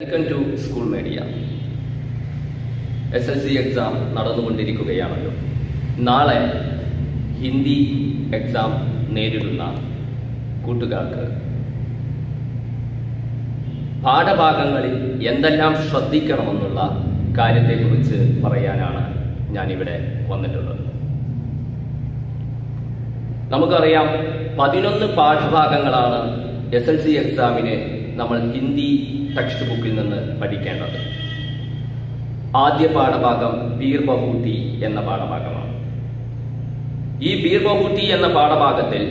welcome to school media S L C exam നടന്നുകൊണ്ടിരിക്കുകയാണല്ലോ നാളെ Hindi exam നേരിടുന്ന കൂട്ടുകാർക്ക് പാഠഭാഗങ്ങളിൽ എന്തെല്ലാം ശ്രദ്ധിക്കണമെന്നുള്ള കാര്യത്തെക്കുറിച്ച് പറയാനാണ് ഞാനിവിടെ വന്നിട്ടുള്ളത് നമുക്കറിയാം പതിനൊന്ന് പാഠഭാഗങ്ങളാണ് എസ് എൽ സി എക്സാമിന് നമ്മൾ ഹിന്ദി ടെക്സ്റ്റ് ബുക്കിൽ നിന്ന് പഠിക്കേണ്ടത് ആദ്യ പാഠഭാഗം പീർ ബഹൂട്ടി എന്ന പാഠഭാഗമാണ് ഈ പീർ ബഹൂട്ടി എന്ന പാഠഭാഗത്തിൽ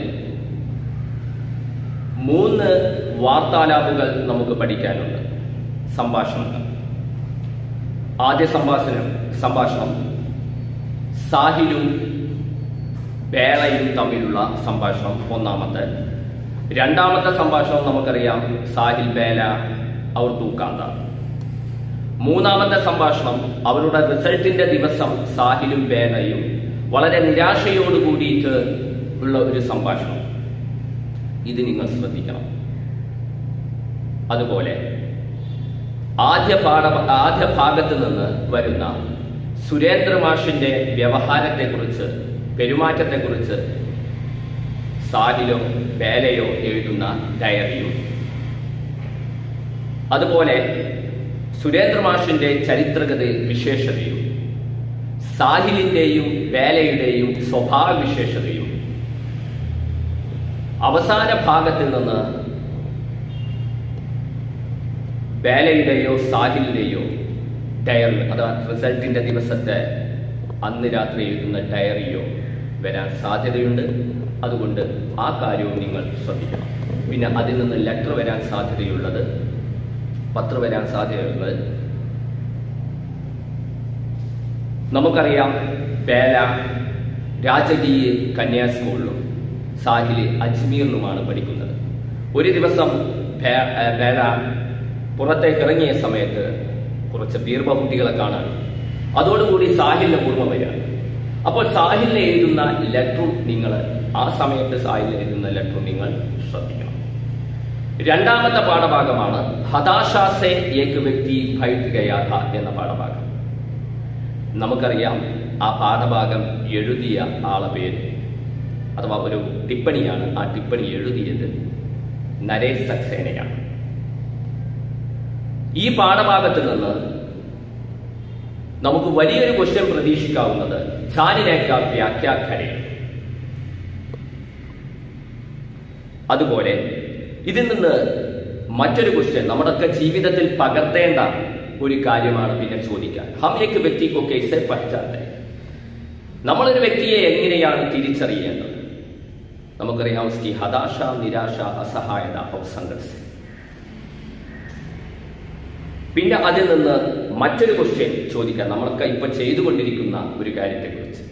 മൂന്ന് വാർത്താലാപുകൾ നമുക്ക് പഠിക്കാനുണ്ട് സംഭാഷണങ്ങൾ ആദ്യ സംഭാഷണം സംഭാഷണം സാഹിലും ബേളയും തമ്മിലുള്ള സംഭാഷണം ഒന്നാമത്തെ രണ്ടാമത്തെ സംഭാഷണം നമുക്കറിയാം സാഹിൽ ബേല അവർ തൂക്കാന്ത മൂന്നാമത്തെ സംഭാഷണം അവരുടെ റിസൾട്ടിന്റെ ദിവസം സാഹിലും ബേലയും വളരെ നിരാശയോട് കൂടിയിട്ട് ഉള്ള ഒരു സംഭാഷണം ഇത് നിങ്ങൾ ശ്രദ്ധിക്കണം അതുപോലെ ആദ്യ പാഠ ആദ്യ ഭാഗത്ത് നിന്ന് വരുന്ന സുരേന്ദ്ര മാഷിന്റെ വ്യവഹാരത്തെക്കുറിച്ച് പെരുമാറ്റത്തെക്കുറിച്ച് സാഹിലോ ബേലയോ എഴുതുന്ന ഡയറിയും അതുപോലെ സുരേന്ദ്ര മാഷിന്റെ ചരിത്രഗത വിശേഷതയും സാഹിലിന്റെയും ബേലയുടെയും സ്വഭാവ വിശേഷതയും അവസാന ഭാഗത്തിൽ നിന്ന് ബേലയുടെയോ സാഹിലിന്റെയോ ഡയറി അഥവാ റിസൾട്ടിന്റെ ദിവസത്തെ അന്ന് രാത്രി എഴുതുന്ന ഡയറിയോ വരാൻ സാധ്യതയുണ്ട് അതുകൊണ്ട് ആ കാര്യവും നിങ്ങൾ ശ്രദ്ധിക്കണം പിന്നെ അതിൽ നിന്ന് ലെറ്റർ വരാൻ സാധ്യതയുള്ളത് പത്ര വരാൻ സാധ്യതയുള്ളത് നമുക്കറിയാം ബേല രാജകീയ കന്യാ സ്കൂളിലും സാഹില് അജ്മീറിലുമാണ് പഠിക്കുന്നത് ഒരു ദിവസം ബേ- ഏ, ബേല പുറത്തേക്ക് ഇറങ്ങിയ സമയത്ത് കുറച്ച് ബീർബകുട്ടികളെ കാണാൻ അതോടുകൂടി സാഹിലിന്റെ ഓർമ്മ വരികയാണ് അപ്പോൾ സാഹിലിന് എഴുതുന്ന ലെറ്ററും നിങ്ങൾ ആ സമയത്ത് സാഹിലിന് എഴുതുന്ന ലെറ്ററും നിങ്ങൾ ശ്രദ്ധിക്കണം രണ്ടാമത്തെ പാഠഭാഗമാണ് ഹതാശാസെ ഏക് വ്യക്തി ഭൈത് ഗയാഥ എന്ന പാഠഭാഗം നമുക്കറിയാം ആ പാഠഭാഗം എഴുതിയ ആളെ പേര് അഥവാ ഒരു ടിപ്പണിയാണ് ആ ടിപ്പണി എഴുതിയത് നരേഷ് സക്സേനയാണ് ഈ പാഠഭാഗത്ത് നിന്ന് നമുക്ക് വലിയൊരു ക്വസ്റ്റ്യൻ പ്രതീക്ഷിക്കാവുന്നത് ഛാനിനേക്ക വ്യാഖ്യാഖരെ അതുപോലെ ഇതിൽ നിന്ന് മറ്റൊരു ക്വസ്റ്റ്യൻ നമ്മുടെയൊക്കെ ജീവിതത്തിൽ പകർത്തേണ്ട ഒരു കാര്യമാണ് പിന്നെ ചോദിക്കാൻ ഹം ഏക്ക് വ്യക്തിക്കോ കേസെ പറ്റാതെ നമ്മളൊരു വ്യക്തിയെ എങ്ങനെയാണ് തിരിച്ചറിയേണ്ടത് നമുക്കറിയാം ഉസ്കി ഹതാശ നിരാശ അസഹായത ഔർ സംഘർഷം പിന്നെ അതിൽ നിന്ന് മറ്റൊരു ക്വസ്റ്റ്യൻ ചോദിക്കാൻ നമ്മളൊക്കെ ഇപ്പൊ ചെയ്തുകൊണ്ടിരിക്കുന്ന ഒരു കാര്യത്തെക്കുറിച്ച്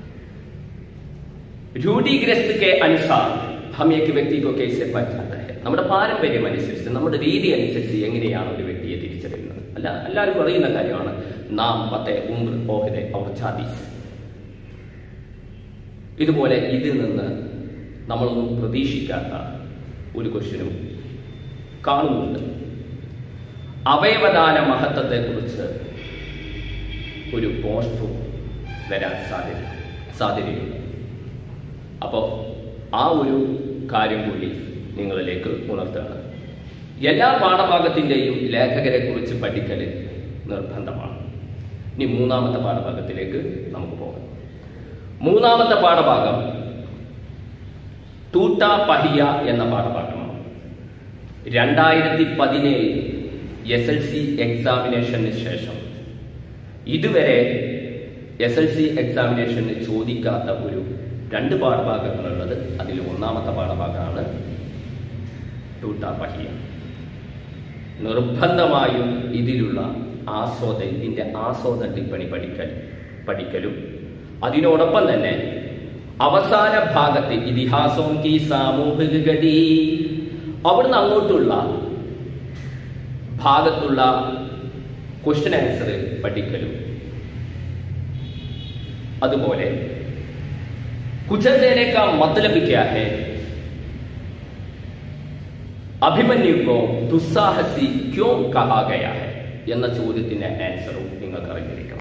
രൂഢീഗ്രസ്ത് കെ അനുസാർ ഹം ഏക്ക് വ്യക്തിക്കോ കേസെ പറ്റാത്ത ഹെ നമ്മുടെ പാരമ്പര്യം അനുസരിച്ച് നമ്മുടെ രീതി അനുസരിച്ച് എങ്ങനെയാണ് ഒരു വ്യക്തിയെ തിരിച്ചറിയുന്നത് അല്ല എല്ലാവർക്കും അറിയുന്ന കാര്യമാണ് നാം പത്തെ ഉംർ ഓഹദെ ഔർ ജാതീസ് ഇതുപോലെ ഇതിൽ നിന്ന് നമ്മളൊന്നും പ്രതീക്ഷിക്കാത്ത ഒരു ക്വസ്റ്റ്യനും കാണുന്നുണ്ട് അവയവദാന മഹത്വത്തെക്കുറിച്ച് ഒരു പോസ്റ്ററും വരാൻ സാധ്യത സാധ്യതയുണ്ട് അപ്പോൾ ആ ഒരു കാര്യം കൂടി നിങ്ങളിലേക്ക് ഉണർത്തുകയാണ് എല്ലാ പാഠഭാഗത്തിൻ്റെയും ലേഖകരെ കുറിച്ച് പഠിക്കൽ നിർബന്ധമാണ് ഇനി മൂന്നാമത്തെ പാഠഭാഗത്തിലേക്ക് നമുക്ക് പോകാം മൂന്നാമത്തെ പാഠഭാഗം ടൂട്ട പഹിയ എന്ന പാഠഭാഗമാണ് രണ്ടായിരത്തി പതിനേഴ് എസ് എൽ സി എക്സാമിനേഷന് ശേഷം ഇതുവരെ എസ് എൽ സി എക്സാമിനേഷന് ചോദിക്കാത്ത ഒരു രണ്ട് പാഠഭാഗങ്ങളുള്ളത് അതിൽ ഒന്നാമത്തെ പാഠഭാഗമാണ് ടൂട്ട പഹിയ നിർബന്ധമായും ഇതിലുള്ള ആസ്വാദ ഇതിന്റെ ആസ്വാദ ടിപ്പണി പഠിക്കൽ പഠിക്കലും അതിനോടൊപ്പം തന്നെ അവസാന ഭാഗത്ത് ഇതിഹാസവും കി സാമൂഹിക ഗതി അവിടുന്ന് അങ്ങോട്ടുള്ള ഭാഗത്തുള്ള ക്വസ്റ്റ്യൻ ആൻസർ പഠിക്കലും അതുപോലെ कुचल देने का मतलब क्या है അഭിമന്യു കോ ദുസ്സാഹസി ക്യോ കഹാ ഗയാ ഹെ എന്ന ചോദ്യത്തിന്റെ ആൻസറും നിങ്ങൾക്ക് അറിഞ്ഞിരിക്കണം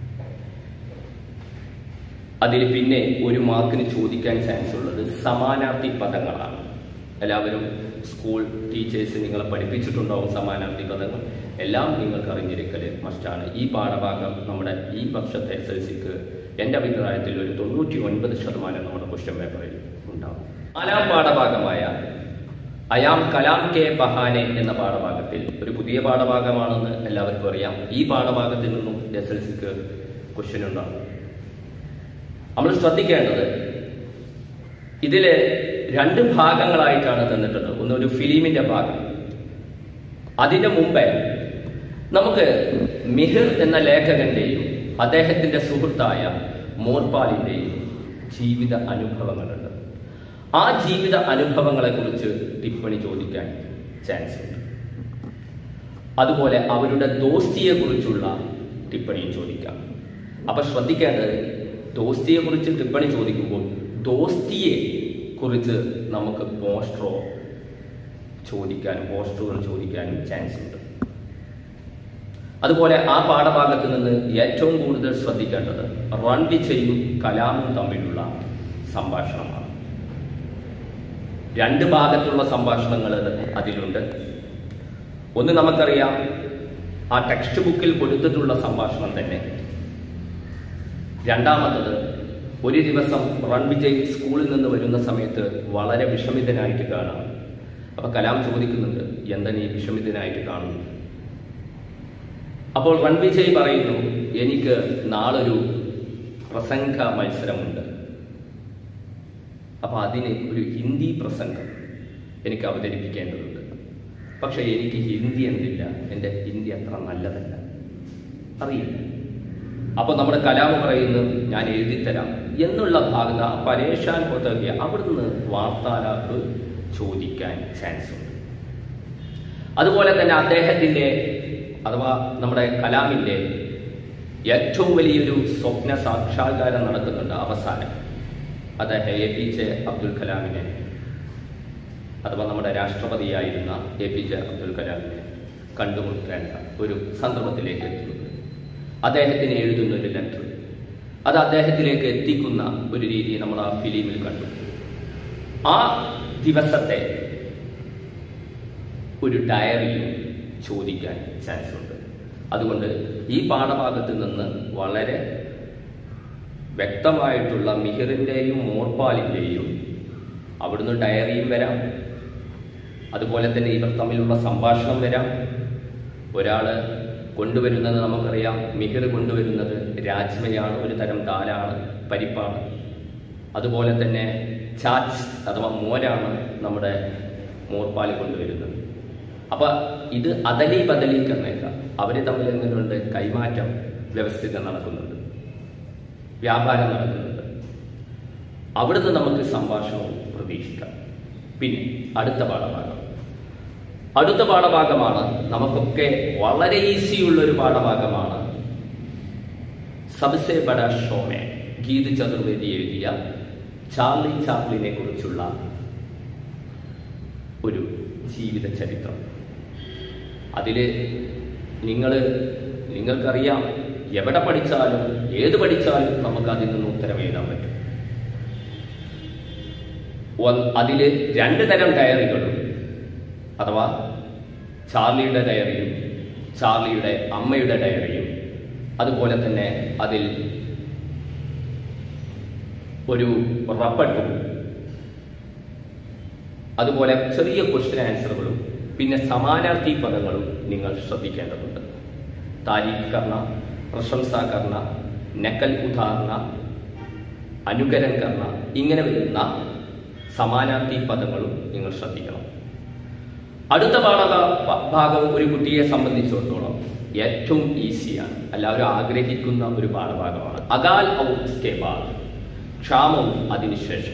അതിൽ പിന്നെ ഒരു മാർക്കിന് ചോദിക്കാൻ ചാൻസ് ഉള്ളത് സമാനാർത്ഥി പദങ്ങളാണ് എല്ലാവരും സ്കൂൾ ടീച്ചേഴ്സ് നിങ്ങളെ പഠിപ്പിച്ചിട്ടുണ്ടാവും സമാനാർത്ഥി പദങ്ങൾ എല്ലാം നിങ്ങൾക്ക് അറിഞ്ഞിരിക്കൽ മസ്റ്റാണ് ഈ പാഠഭാഗം നമ്മുടെ ഈ വർഷത്തെ എസ് എൽ സിക്ക് എൻ്റെ അഭിപ്രായത്തിൽ ഒരു തൊണ്ണൂറ്റി ഒൻപത് ശതമാനം നമ്മുടെ ക്വസ്റ്റ്യൻ പേപ്പറിൽ ഉണ്ടാവും നാലാം പാഠഭാഗമായ അയാം കലാം കെ ബഹാനെ എന്ന പാഠഭാഗത്തിൽ ഒരു പുതിയ പാഠഭാഗമാണെന്ന് എല്ലാവർക്കും അറിയാം ഈ പാഠഭാഗത്തിൽ നിന്നും എസ് എൽ സിക്ക് ക്വസ്റ്റ്യൻ ഉണ്ടാകും നമ്മൾ ശ്രദ്ധിക്കേണ്ടത് ഇതില് രണ്ട് ഭാഗങ്ങളായിട്ടാണ് തന്നിട്ടുള്ളത് ഒന്ന് ഒരു ഫിലിമിന്റെ ഭാഗം അതിന്റെ മുമ്പേ നമുക്ക് മിഹിർ എന്ന ലേഖകന്റെയും അദ്ദേഹത്തിന്റെ സുഹൃത്തായ മോർപാലിന്റെയും ജീവിത അനുഭവങ്ങളുണ്ട് ആ ജീവിത അനുഭവങ്ങളെ കുറിച്ച് ടിപ്പണി ചോദിക്കാൻ ചാൻസ് ഉണ്ട് അതുപോലെ അവരുടെ ദോസ്തിയെ കുറിച്ചുള്ള ടിപ്പണിയും ചോദിക്കാം അപ്പൊ ശ്രദ്ധിക്കേണ്ടത് ദോസ്തിയെ കുറിച്ച് ടിപ്പണി ചോദിക്കുമ്പോൾ ദോസ്തിയെ കുറിച്ച് നമുക്ക് പോസ്റ്ററോ ചോദിക്കാനും പോസ്റ്ററുകൾ ചോദിക്കാനും ചാൻസ് ഉണ്ട് അതുപോലെ ആ പാഠഭാഗത്ത് നിന്ന് ഏറ്റവും കൂടുതൽ ശ്രദ്ധിക്കേണ്ടത് റൺവിച്ചയും കലാമും തമ്മിലുള്ള സംഭാഷണമാണ് രണ്ട് ഭാഗത്തുള്ള സംഭാഷണങ്ങൾ അതിലുണ്ട് ഒന്ന് നമുക്കറിയാം ആ ടെക്സ്റ്റ് ബുക്കിൽ കൊടുത്തിട്ടുള്ള സംഭാഷണം തന്നെ രണ്ടാമത്തത് ഒരു ദിവസം റൺ വിജയ് സ്കൂളിൽ നിന്ന് വരുന്ന സമയത്ത് വളരെ വിഷമിതനായിട്ട് കാണാം അപ്പൊ കലാം ചോദിക്കുന്നുണ്ട് എന്താ നീ വിഷമിതനായിട്ട് കാണുന്നു അപ്പോൾ റൺ വിജയ് പറയുന്നു എനിക്ക് നാളൊരു പ്രസംഗ മത്സരമുണ്ട് അപ്പൊ അതിന് ഒരു ഹിന്ദി പ്രസംഗം എനിക്ക് അവതരിപ്പിക്കേണ്ടതുണ്ട് പക്ഷെ എനിക്ക് ഹിന്ദി എന്തില്ല എൻ്റെ ഹിന്ദി അത്ര നല്ലതല്ല അറിയില്ല അപ്പൊ നമ്മുടെ കലാമ് പറയുന്നു ഞാൻ എഴുതിത്തരാം എന്നുള്ള ഭാഗം ആ പരേഷാൻ ഹോത്തവ്യ അവിടുന്ന് വാർത്താലാപ്പ് ചോദിക്കാൻ ചാൻസ് ഉണ്ട് അതുപോലെ തന്നെ അദ്ദേഹത്തിന്റെ അഥവാ നമ്മുടെ കലാമിന്റെ ഏറ്റവും വലിയൊരു സ്വപ്ന സാക്ഷാത്കാരം നടക്കുന്നുണ്ട് അവസാനം അദ്ദേഹം എ പി ജെ അബ്ദുൽ കലാമിനെ അഥവാ നമ്മുടെ രാഷ്ട്രപതിയായിരുന്ന എ പി ജെ അബ്ദുൽ കലാമിനെ കണ്ടുമുട്ടേണ്ട ഒരു സന്ദർഭത്തിലേക്ക് എത്തുന്നുണ്ട് അദ്ദേഹത്തിന് എഴുതുന്ന ഒരു ലെറ്റർ അത് അദ്ദേഹത്തിലേക്ക് എത്തിക്കുന്ന ഒരു രീതി നമ്മൾ ആ ഫിലിമിൽ കണ്ടു ആ ദിവസത്തെ ഒരു ഡയറിയും ചോദിക്കാൻ ചാൻസ് ഉണ്ട് അതുകൊണ്ട് ഈ പാഠഭാഗത്ത് നിന്ന് വളരെ വ്യക്തമായിട്ടുള്ള മിഹിറിന്റെയും മോർപ്പാലിന്റെയും അവിടുന്ന് ഡയറിയും വരാം അതുപോലെ തന്നെ ഇവർ തമ്മിലുള്ള സംഭാഷണം വരാം ഒരാള് കൊണ്ടുവരുന്നത് നമുക്കറിയാം മിഹിർ കൊണ്ടുവരുന്നത് രാജ്മയാണ് ഒരു തരം ദാലാണ് പരിപ്പാണ് അതുപോലെ തന്നെ ചാച്ച് അഥവാ മോരാണ് നമ്മുടെ മോർപ്പാൽ കൊണ്ടുവരുന്നത് അപ്പൊ ഇത് അതലി ബദലി കന്നേക്ക അവര് തമ്മിൽ എങ്ങനെയുണ്ട് കൈമാറ്റം വ്യവസ്ഥിതം നടക്കുന്നുണ്ട് വ്യാപാരം നടക്കുന്നുണ്ട് അവിടുന്ന് നമുക്ക് സംഭാഷണവും പ്രതീക്ഷിക്കാം പിന്നെ അടുത്ത പാഠഭാഗം അടുത്ത പാഠഭാഗമാണ് നമുക്കൊക്കെ വളരെ ഈസിയുള്ള ഒരു പാഠഭാഗമാണ് സബ്സെ ബഡ ഷോമെ ഗീത് ചതുർവേദി എഴുതിയ ചാർലി ചാപ്ലിനെ കുറിച്ചുള്ള ഒരു ജീവിത ചരിത്രം അതില് നിങ്ങൾ നിങ്ങൾക്കറിയാം എവിടെ പഠിച്ചാലും ഏത് പഠിച്ചാലും നമുക്ക് അതിൽ നിന്ന് ഉത്തരം എഴുതാൻ പറ്റും ഒന്ന് അതില് രണ്ട് തരം ഡയറികളും അഥവാ ചാർലിയുടെ ഡയറിയും ചാർലിയുടെ അമ്മയുടെ ഡയറിയും അതുപോലെ തന്നെ അതിൽ ഒരു റബ്ബട്ടും അതുപോലെ ചെറിയ ക്വസ്റ്റ്യൻ ആൻസറുകളും പിന്നെ സമാനാർത്ഥി പദങ്ങളും നിങ്ങൾ ശ്രദ്ധിക്കേണ്ടതുണ്ട് താരീഫ് കർണ പ്രശംസാ കർണ നക്കൽ ഉദാഹരണ അനുകരൻ കർണ ഇങ്ങനെ വരുന്ന സമാനാർത്ഥി പദങ്ങളും നിങ്ങൾ ശ്രദ്ധിക്കണം അടുത്ത പാഠക ഭാഗം ഒരു കുട്ടിയെ സംബന്ധിച്ചിടത്തോളം ഏറ്റവും ഈസിയാണ് എല്ലാവരും ആഗ്രഹിക്കുന്ന ഒരു പാഠഭാഗമാണ് അകാൽ ഔസ്കേബാദ് ക്ഷാമവും അതിനുശേഷം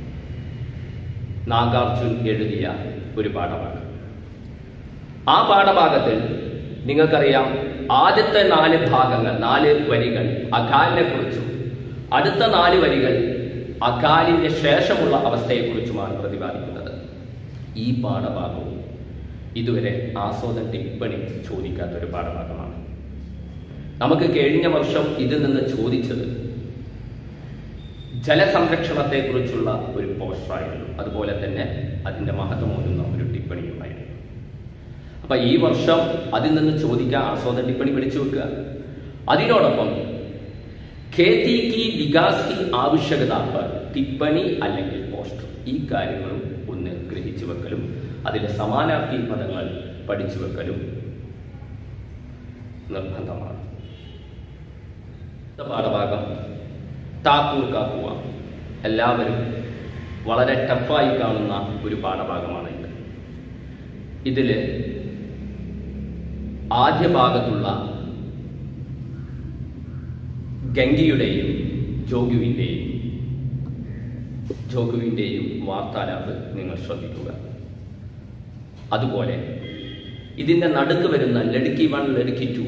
നാഗാർജുൻ എഴുതിയ ഒരു പാഠഭാഗം ആ പാഠഭാഗത്തിൽ നിങ്ങൾക്കറിയാം ആദ്യത്തെ നാല് ഭാഗങ്ങൾ നാല് വരികൾ അകാലിനെ കുറിച്ചും അടുത്ത നാല് വരികൾ അകാലിന്റെ ശേഷമുള്ള അവസ്ഥയെക്കുറിച്ചുമാണ് പ്രതിപാദിക്കുന്നത് ഈ പാഠഭാഗവും ഇതുവരെ ആസ്വാദന ടിപ്പണി ചോദിക്കാത്ത ഒരു പാഠഭാഗമാണ് നമുക്ക് കഴിഞ്ഞ വർഷം ഇതിൽ നിന്ന് ചോദിച്ചത് ജലസംരക്ഷണത്തെക്കുറിച്ചുള്ള ഒരു പോസ്റ്ററായിരുന്നു അതുപോലെ തന്നെ അതിന്റെ മഹത്വമൂന്നുന്ന ഒരു ടിപ്പണിയുമായിരുന്നു അപ്പൊ ഈ വർഷം അതിൽ നിന്ന് ചോദിക്കാൻ ആസ്വാദന ടിപ്പണി പിടിച്ചു വെക്കുക അതിനോടൊപ്പം ഖേതി കി വികാസ് കി ആവശ്യകത പർ ടിപ്പണി അല്ലെങ്കിൽ പോസ്റ്റർ ഈ കാര്യങ്ങളും ഒന്ന് ഗ്രഹിച്ചു വെക്കലും അതിലെ സമാനാർത്ഥി പദങ്ങൾ പഠിച്ചു വെക്കലും നിർബന്ധമാണ് അടുത്ത പാഠഭാഗം താക്കൂർ കാക്കുക എല്ലാവരും വളരെ ടഫായി കാണുന്ന ഒരു പാഠഭാഗമാണ് ഇത് ഇതില് ആദ്യ ഭാഗത്തുള്ള ഗംഗയുടെയും ജോഗുവിൻ്റെയും ജോഗുവിൻ്റെയും വാർത്താലാപ് നിങ്ങൾ ശ്രദ്ധിക്കുക അതുപോലെ ഇതിന്റെ നടുക്ക് വരുന്ന ലടുക്കി വൺ ലടുക്കി ടു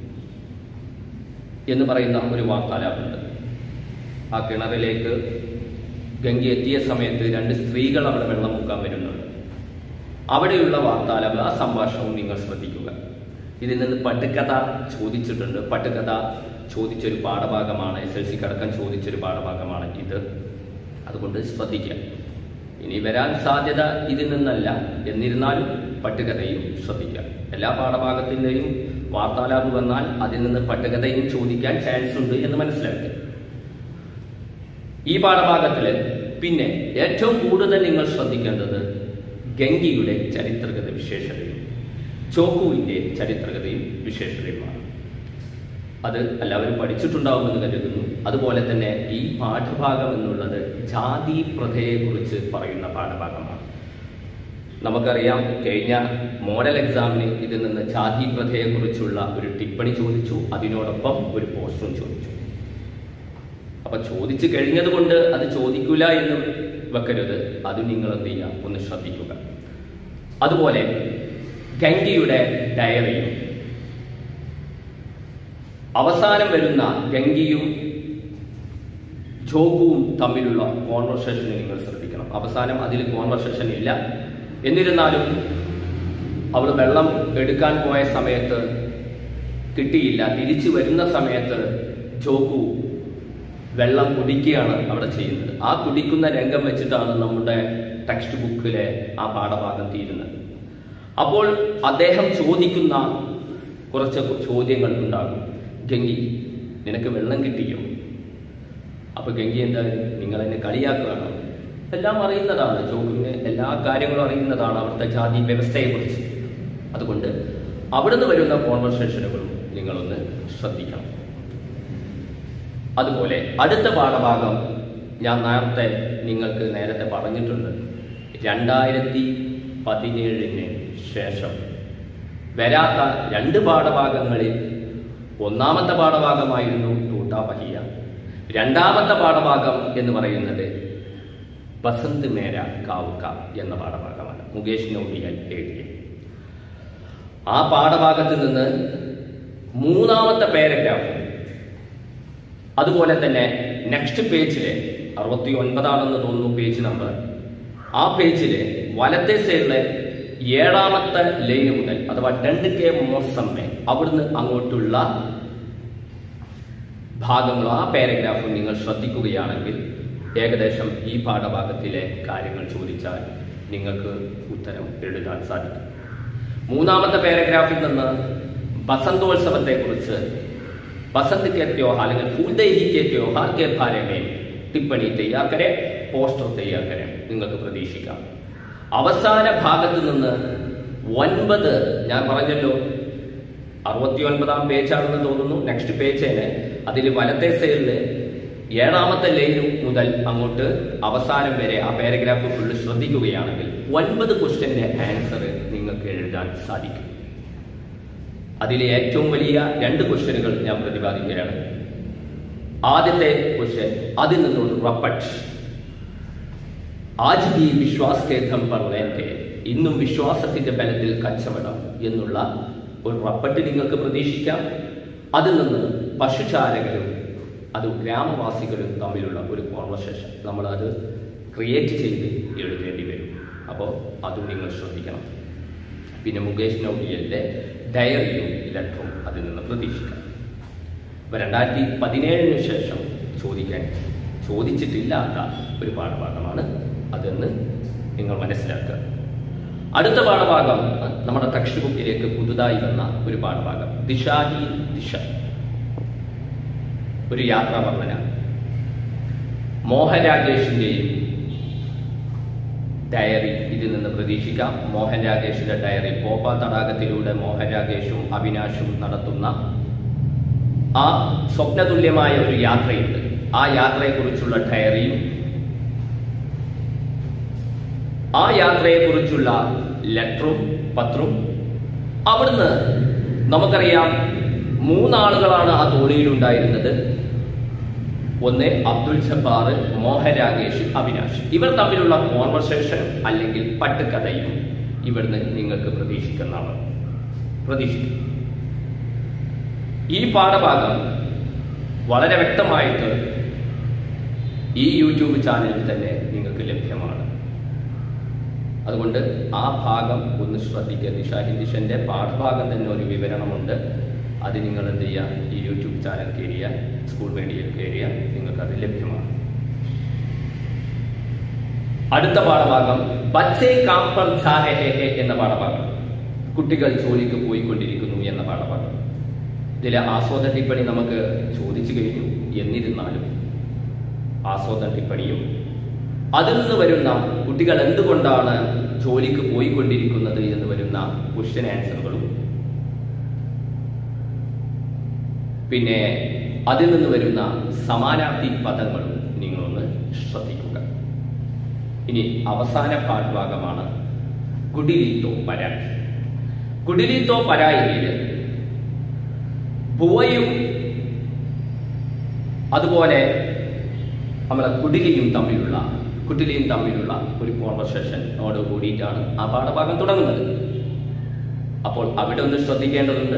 എന്ന് പറയുന്ന ഒരു വാർത്താലാപുണ്ട് ആ കിണറിലേക്ക് ഗംഗ എത്തിയ സമയത്ത് രണ്ട് സ്ത്രീകൾ അവിടെ വെള്ളം മുക്കാൻ വരുന്നുണ്ട് അവിടെയുള്ള വാർത്താലാപ് ആ സംഭാഷണവും നിങ്ങൾ ശ്രദ്ധിക്കുക ഇതിൽ നിന്ന് പട്ടുകഥ ചോദിച്ചിട്ടുണ്ട് പട്ടുകഥ ചോദിച്ചൊരു പാഠഭാഗമാണ് എസ് എൽ സി കടക്കം ചോദിച്ചൊരു പാഠഭാഗമാണ് ഇത് അതുകൊണ്ട് ശ്രദ്ധിക്കുക ഇനി വരാൻ സാധ്യത ഇതിൽ നിന്നല്ല എന്നിരുന്നാലും പട്ടുകഥയും ശ്രദ്ധിക്കുക എല്ലാ പാഠഭാഗത്തിൻ്റെയും വാർത്താലാപ് വന്നാൽ അതിൽ നിന്ന് പട്ടുകഥയും ചോദിക്കാൻ ചാൻസ് ഉണ്ട് എന്ന് മനസ്സിലാക്കുക ഈ പാഠഭാഗത്തില് പിന്നെ ഏറ്റവും കൂടുതൽ നിങ്ങൾ ശ്രദ്ധിക്കേണ്ടത് ഗംഗയുടെ ചരിത്രഗത വിശേഷതയും ചോക്കുവിന്റെ ചരിത്രഗതയും വിശേഷതയുമാണ് അത് എല്ലാവരും പഠിച്ചിട്ടുണ്ടാവുമെന്ന് കരുതുന്നു അതുപോലെ തന്നെ ഈ പാഠഭാഗം എന്നുള്ളത് ജാതി പ്രഥയെക്കുറിച്ച് പറയുന്ന പാഠഭാഗമാണ് നമുക്കറിയാം കഴിഞ്ഞ മോഡൽ എക്സാമിന് ഇതിൽ നിന്ന് ജാതി പ്രഥയെക്കുറിച്ചുള്ള ഒരു ടിപ്പണി ചോദിച്ചു അതിനോടൊപ്പം ഒരു പോസ്റ്ററും ചോദിച്ചു അപ്പൊ ചോദിച്ചു കഴിഞ്ഞത് കൊണ്ട് അത് ചോദിക്കൂല എന്ന് വെക്കരുത് അത് നിങ്ങൾ എന്ത് ചെയ്യുക ഒന്ന് ശ്രദ്ധിക്കുക അതുപോലെ ഗംഗയുടെ ഡയറിയും അവസാനം വരുന്ന ഗംഗയും ജോഗുവും തമ്മിലുള്ള കോൺവെർസേഷൻ നിങ്ങൾ ശ്രദ്ധിക്കണം അവസാനം അതിൽ കോൺവെർസേഷൻ ഇല്ല എന്നിരുന്നാലും അവൾ വെള്ളം എടുക്കാൻ പോയ സമയത്ത് കിട്ടിയില്ല തിരിച്ചു വരുന്ന സമയത്ത് ജോഗു വെള്ളം കുടിക്കുകയാണ് അവിടെ ചെയ്യുന്നത് ആ കുടിക്കുന്ന രംഗം വെച്ചിട്ടാണ് നമ്മുടെ ടെക്സ്റ്റ് ബുക്കിലെ ആ പാഠഭാഗം തീരുന്നത് അപ്പോൾ അദ്ദേഹം ചോദിക്കുന്ന കുറച്ച് ചോദ്യങ്ങൾ ഉണ്ടാകും ഗംഗി നിനക്ക് വെള്ളം കിട്ടിയോ അപ്പൊ ഗംഗി എന്താ നിങ്ങൾ എന്നെ കളിയാക്കുകയാണ് എല്ലാം അറിയുന്നതാണ് ജോഗുവിന് എല്ലാ കാര്യങ്ങളും അറിയുന്നതാണ് അവിടുത്തെ ജാതി വ്യവസ്ഥയെക്കുറിച്ച് അതുകൊണ്ട് അവിടുന്ന് വരുന്ന കോൺവെർസേഷനുകളും നിങ്ങളൊന്ന് ശ്രദ്ധിക്കണം അതുപോലെ അടുത്ത പാഠഭാഗം ഞാൻ നേരത്തെ നിങ്ങൾക്ക് നേരത്തെ പറഞ്ഞിട്ടുണ്ട് രണ്ടായിരത്തി പതിനേഴിന് ശേഷം വരാത്ത രണ്ട് പാഠഭാഗങ്ങളിൽ ഒന്നാമത്തെ പാഠഭാഗമായിരുന്നു ടൂട്ടാ പഹിയ രണ്ടാമത്തെ പാഠഭാഗം എന്ന് പറയുന്നത് ബസന്ത് മേര കാവുക എന്ന പാഠഭാഗമാണ് മുകേഷ് നോട്ടിയൽ എഴുതിയ ആ പാഠഭാഗത്ത് നിന്ന് മൂന്നാമത്തെ പാരഗ്രാഫ് അതുപോലെ തന്നെ നെക്സ്റ്റ് പേജിലെ അറുപത്തി ഒൻപതാണെന്ന് തോന്നുന്നു പേജ് നമ്പർ ആ പേജിലെ വലത്തെ സൈഡിലെ ഏഴാമത്തെ ലൈന് മുതൽ അഥവാ രണ്ട് കെ മോസമ്മെ അവിടുന്ന് അങ്ങോട്ടുള്ള ഭാഗങ്ങളോ ആ പാരഗ്രാഫും നിങ്ങൾ ശ്രദ്ധിക്കുകയാണെങ്കിൽ ഏകദേശം ഈ പാഠഭാഗത്തിലെ കാര്യങ്ങൾ ചോദിച്ചാൽ നിങ്ങൾക്ക് ഉത്തരം എഴുതാൻ സാധിക്കും മൂന്നാമത്തെ പാരഗ്രാഫിൽ നിന്ന് ബസന്തോത്സവത്തെക്കുറിച്ച് बसंत के त्योहार അല്ലെങ്കിൽ ഫൂൽദേഹി के त्योहार के बारे में ടിപ്പണി തയ്യാർ കരെ പോസ്റ്റർ തയ്യാർ കരെ നിങ്ങൾക്ക് പ്രതീക്ഷിക്കാം അവസാന ഭാഗത്ത് നിന്ന് ഒൻപത് ഞാൻ പറഞ്ഞല്ലോ അറുപത്തി ഒൻപതാം പേജാണെന്ന് തോന്നുന്നു നെക്സ്റ്റ് പേജേന് അതിൽ വലത്തെ സൈഡില് ഏഴാമത്തെ ലൈൻ മുതൽ അങ്ങോട്ട് അവസാനം വരെ ആ പാരഗ്രാഫ് ഫുള്ള് ശ്രദ്ധിക്കുകയാണെങ്കിൽ ഒൻപത് ക്വസ്റ്റ്യന്റെ ആൻസർ നിങ്ങൾക്ക് എഴുതാൻ സാധിക്കും അതിലെ ഏറ്റവും വലിയ രണ്ട് ക്വസ്റ്റ്യനുകൾ ഞാൻ പ്രതിപാദിക്കുകയാണ് ആദ്യത്തെ ക്വസ്റ്റ്യൻ അതിൽ നിന്നൊരു റപ്പട്ട് ആജ് ബി വിശ്വാസ് കേന്ദ്രം പറഞ്ഞേ ഇന്നും വിശ്വാസത്തിന്റെ ബലത്തിൽ കച്ചവടം എന്നുള്ള ഒരു റപ്പട്ട് നിങ്ങൾക്ക് പ്രതീക്ഷിക്കാം അതിൽ നിന്ന് പശുചാരകരും അത് ഗ്രാമവാസികളും തമ്മിലുള്ള ഒരു കോൺവെർസേഷൻ നമ്മൾ അത് ക്രിയേറ്റ് ചെയ്ത് എഴുതേണ്ടി വരും അപ്പോൾ അതും നിങ്ങൾ ശ്രദ്ധിക്കണം പിന്നെ മുകേഷ് നൗലിയലിന്റെ ഡയറിയും ലെറ്ററും അതിൽ നിന്ന് പ്രതീക്ഷിക്കാം അപ്പൊ രണ്ടായിരത്തി പതിനേഴിന് ശേഷം ചോദിക്കാൻ ചോദിച്ചിട്ടില്ലാത്ത ഒരു പാഠഭാഗമാണ് അതെന്ന് നിങ്ങൾ മനസ്സിലാക്കുക അടുത്ത പാഠഭാഗം നമ്മുടെ ടെക്സ്റ്റ് ബുക്കിലേക്ക് പുതുതായി വന്ന ഒരു പാഠഭാഗം ദിശാഹി ദിശ ഒരു യാത്രാ വർണ്ണന മോഹൻ രാജേഷിന്റെയും ഡയറി ഇതിൽ നിന്ന് പ്രതീക്ഷിക്കാം മോഹൻ രാജേഷിന്റെ ഡയറി പോപ്പ തടാകത്തിലൂടെ മോഹൻ രാജേഷും അവിനാഷും നടത്തുന്ന ആ സ്വപ്നതുല്യമായ ഒരു യാത്രയുണ്ട് ആ യാത്രയെക്കുറിച്ചുള്ള ഡയറിയും ആ യാത്രയെക്കുറിച്ചുള്ള ലെറ്ററും പത്രവും അവിടുന്ന് നമുക്കറിയാം മൂന്നാളുകളാണ് ആ തോണിയിൽ ഉണ്ടായിരുന്നത് ഒന്ന് അബ്ദുൽ ജബ്ബാർ മോഹൻ രാകേഷ് അവിനാഷ് ഇവർ തമ്മിലുള്ള കോൺവെർസേഷൻ അല്ലെങ്കിൽ പട്ടുകഥയും ഇവിടുന്ന് നിങ്ങൾക്ക് പ്രതീക്ഷിക്കുന്നതാണ് പ്രതീക്ഷിക്കും ഈ പാഠഭാഗം വളരെ വ്യക്തമായിട്ട് ഈ യൂട്യൂബ് ചാനലിൽ തന്നെ നിങ്ങൾക്ക് ലഭ്യമാണ് അതുകൊണ്ട് ആ ഭാഗം ഒന്ന് ശ്രദ്ധിക്കുക ദിശ ഹിന്ദിഷന്റെ പാഠഭാഗം തന്നെ ഒരു വിവരണമുണ്ട് അത് നിങ്ങൾ എന്ത് ചെയ്യുക ഈ യൂട്യൂബ് ചാനൽ കയറിയ സ്കൂൾ മീഡിയയിൽ കയറിയ നിങ്ങൾക്ക് അത് ലഭ്യമാണ് അടുത്ത പാഠഭാഗം ബച്ചേ കാപ്പർ ഝാഹെ ഹെ ഹെ എന്ന പാഠഭാഗം കുട്ടികൾ ജോലിക്ക് പോയിക്കൊണ്ടിരിക്കുന്നു എന്ന പാഠഭാഗം ഇതിലെ ആസ്വാദ ടിപ്പണി നമുക്ക് ചോദിച്ചു കഴിഞ്ഞു എന്നിരുന്നാലും ആസ്വാദ ടിപ്പണിയും അതിൽ നിന്ന് വരുന്ന കുട്ടികൾ എന്തുകൊണ്ടാണ് ജോലിക്ക് പോയിക്കൊണ്ടിരിക്കുന്നത് എന്ന് വരുന്ന ക്വസ്റ്റ്യൻ ആൻസറുകളും പിന്നെ അതിൽ നിന്ന് വരുന്ന സമാനാർത്ഥി പദങ്ങളും നിങ്ങളൊന്ന് ശ്രദ്ധിക്കുക ഇനി അവസാന പാഠഭാഗമാണ് കുടിലിത്തോ പരായി കുടിലിത്തോ പരായിയിൽ ബുവയും അതുപോലെ നമ്മളെ കുടിലിയും തമ്മിലുള്ള കുട്ടിലിയും തമ്മിലുള്ള ഒരു കോൺവെർസേഷനോട് കൂടിയിട്ടാണ് ആ പാഠഭാഗം തുടങ്ങുന്നത് അപ്പോൾ അവിടെ ഒന്ന് ശ്രദ്ധിക്കേണ്ടതുണ്ട്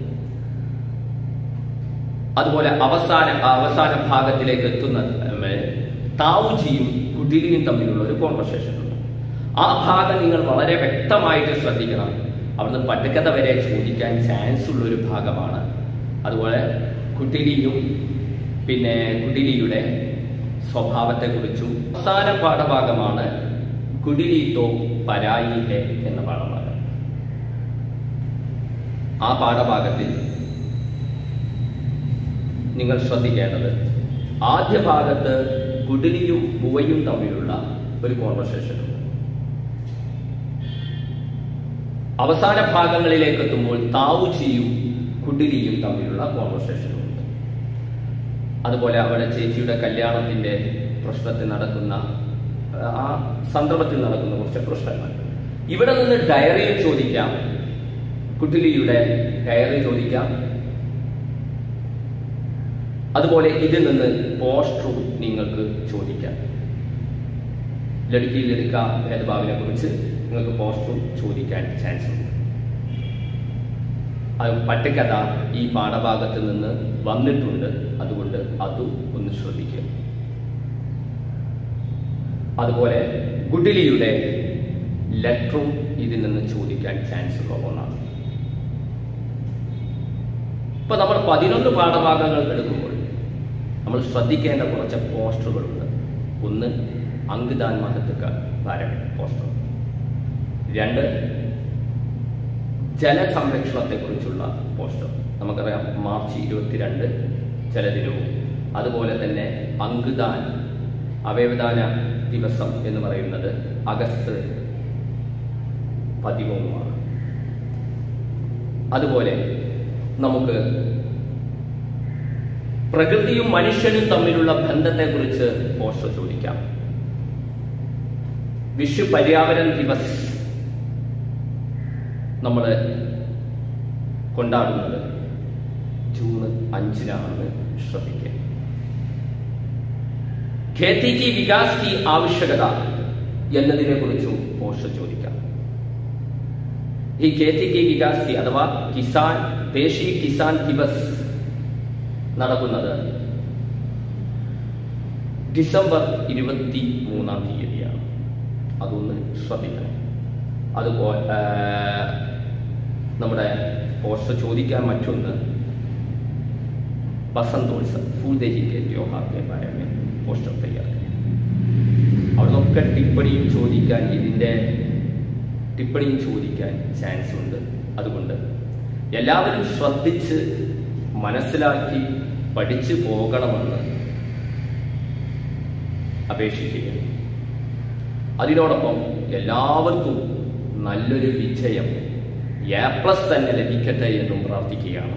അതുപോലെ അവസാന അവസാന ഭാഗത്തിലേക്ക് എത്തുന്ന താവുജിയും കുട്ടിലിയും തമ്മിലുള്ള ഒരു കോൺവെർസേഷൻ ഉണ്ട് ആ ഭാഗം നിങ്ങൾ വളരെ വ്യക്തമായിട്ട് ശ്രദ്ധിക്കണം അവിടുന്ന് പട്ടുകഥ വരെ ചോദിക്കാൻ ചാൻസ് ഉള്ള ഒരു ഭാഗമാണ് അതുപോലെ കുട്ടിലിയും പിന്നെ കുടിലിയുടെ സ്വഭാവത്തെക്കുറിച്ചും അവസാന പാഠഭാഗമാണ് കുടിലിത്തോ പരായിഹെ എന്ന പാഠഭാഗം ആ പാഠഭാഗത്തിൽ നിങ്ങൾ ശ്രദ്ധിക്കേണ്ടത് ആദ്യ ഭാഗത്ത് കുടിലിയും ബുവയും തമ്മിലുള്ള ഒരു കോൺവെർസേഷൻ ഉണ്ട് അവസാന ഭാഗങ്ങളിലേക്ക് എത്തുമ്പോൾ താവുച്ചിയും കുടിലിയും തമ്മിലുള്ള കോൺവെർസേഷൻ ഉണ്ട് അതുപോലെ അവിടെ ചേച്ചിയുടെ കല്യാണത്തിന്റെ പ്രശ്നത്തിൽ നടക്കുന്ന ആ സന്ദർഭത്തിൽ നടക്കുന്ന കുറച്ച് പ്രശ്നങ്ങൾ ഇവിടെ നിന്ന് ഡയറിയിൽ ചോദിക്കാം കുട്ടിലിയുടെ ഡയറി ചോദിക്കാം അതുപോലെ ഇതിൽ നിന്ന് പോസ്റ്ററും നിങ്ങൾക്ക് ചോദിക്കാം ലടുക്കി ലടുക്ക ഭേദഭാവിനെ കുറിച്ച് നിങ്ങൾക്ക് പോസ്റ്ററും ചോദിക്കാൻ ചാൻസ് ഉണ്ട് അത് പട്ടിക്കഥ ഈ പാഠഭാഗത്ത് നിന്ന് വന്നിട്ടുണ്ട് അതുകൊണ്ട് അതും ഒന്ന് ശ്രദ്ധിക്കുക അതുപോലെ ഗുഡിലിയുടെ ലെറ്ററും ഇതിൽ നിന്ന് ചോദിക്കാൻ ചാൻസ് ഉള്ള ഒന്നാണ് ഇപ്പൊ നമ്മൾ പതിനൊന്ന് പാഠഭാഗങ്ങൾ എടുക്കുമ്പോൾ നമ്മൾ ശ്രദ്ധിക്കേണ്ട കുറച്ച് പോസ്റ്ററുകളുണ്ട് ഒന്ന് അങ്കിദാൻ മഹത്തുക്ക ഭാരത പോസ്റ്റർ രണ്ട് ജലസംരക്ഷണത്തെക്കുറിച്ചുള്ള പോസ്റ്റർ നമുക്കറിയാം മാർച്ച് ഇരുപത്തിരണ്ട് ജലദിനവും അതുപോലെ തന്നെ അങ്കുദാൻ അവയവദാന ദിവസം എന്ന് പറയുന്നത് അഗസ്റ്റ് പതിമൂന്നുമാണ് അതുപോലെ നമുക്ക് പ്രകൃതിയും മനുഷ്യനും തമ്മിലുള്ള ബന്ധത്തെക്കുറിച്ച് പോസ്റ്റർ ചോദിക്കാം വിശ്വ പര്യാവരൺ ദിവസ് നമ്മൾ കൊണ്ടാടുന്നത് ജൂൺ അഞ്ചിനാണെന്ന് ശ്രദ്ധിക്കുക ഖേത്തി കി വികാസ് കി ആവശ്യകത എന്നതിനെ കുറിച്ചും പോസ്റ്റർ ചോദിക്കാം ഈ ഖേത്തി കി വികാസ് കി അഥവാ കിസാൻ ദേശീയ കിസാൻ ദിവസ് നടക്കുന്നത് ഡിസംബർ ഇരുപത്തി മൂന്നാം തീയതിയാണ് അതൊന്ന് ശ്രദ്ധിക്കണം അതുപോലെ നമ്മുടെ പോസ്റ്റർ ചോദിക്കാൻ മറ്റൊന്ന് बसंतोत्सव फूल देखी के त्योहार के बारे में പോസ്റ്റർ തയ്യാറാക്കി അവിടുന്നൊക്കെ ടിപ്പണിയും ചോദിക്കാൻ ഇതിൻ്റെ ടിപ്പണിയും ചോദിക്കാൻ ചാൻസ് ഉണ്ട് അതുകൊണ്ട് എല്ലാവരും ശ്രദ്ധിച്ച് മനസ്സിലാക്കി പഠിച്ചു പോകണമെന്ന് അപേക്ഷിക്കുകയാണ് അതിനോടൊപ്പം എല്ലാവർക്കും നല്ലൊരു വിജയം എ പ്ലസ് തന്നെ ലഭിക്കട്ടെ എന്നും പ്രാർത്ഥിക്കുകയാണ്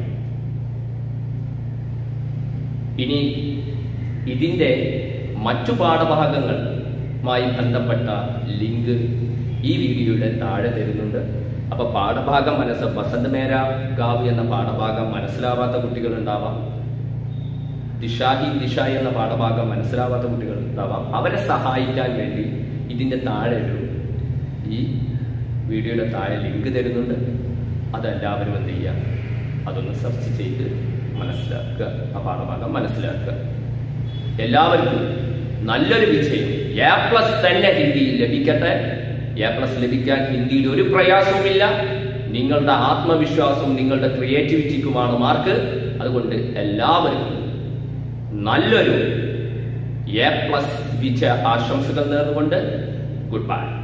ഇനി ഇതിൻ്റെ മറ്റു പാഠഭാഗങ്ങളുമായി ബന്ധപ്പെട്ട ലിങ്ക് ഈ വീഡിയോയുടെ താഴെ തരുന്നുണ്ട് അപ്പൊ പാഠഭാഗം മനസ്സ് വസന്തമേര ഗാവ് എന്ന പാഠഭാഗം മനസ്സിലാവാത്ത കുട്ടികളുണ്ടാവാം ദിശാഹി ദിശ എന്ന പാഠഭാഗം മനസ്സിലാവാത്ത കുട്ടികൾ ഉണ്ടാവാം അവരെ സഹായിക്കാൻ വേണ്ടി ഇതിന്റെ താഴെ ഒരു ഈ വീഡിയോയുടെ താഴെ ലിങ്ക് തരുന്നുണ്ട് അതെല്ലാവരും എന്ത് ചെയ്യുക അതൊന്ന് സെർച്ച് ചെയ്ത് മനസ്സിലാക്കുക ആ പാഠഭാഗം മനസ്സിലാക്കുക എല്ലാവർക്കും നല്ലൊരു വിജയം എ പ്ലസ് തന്നെ ഹിന്ദിയിൽ ലഭിക്കട്ടെ എ പ്ലസ് ലഭിക്കാൻ ഹിന്ദിയിൽ ഒരു പ്രയാസവുമില്ല നിങ്ങളുടെ ആത്മവിശ്വാസവും നിങ്ങളുടെ ക്രിയേറ്റിവിറ്റിക്കുമാണ് മാർക്ക് അതുകൊണ്ട് എല്ലാവർക്കും നല്ലൊരു എ പ്ലസ് വിജയ ആശംസകൾ നേർന്നുകൊണ്ട് ഗുഡ് ബൈ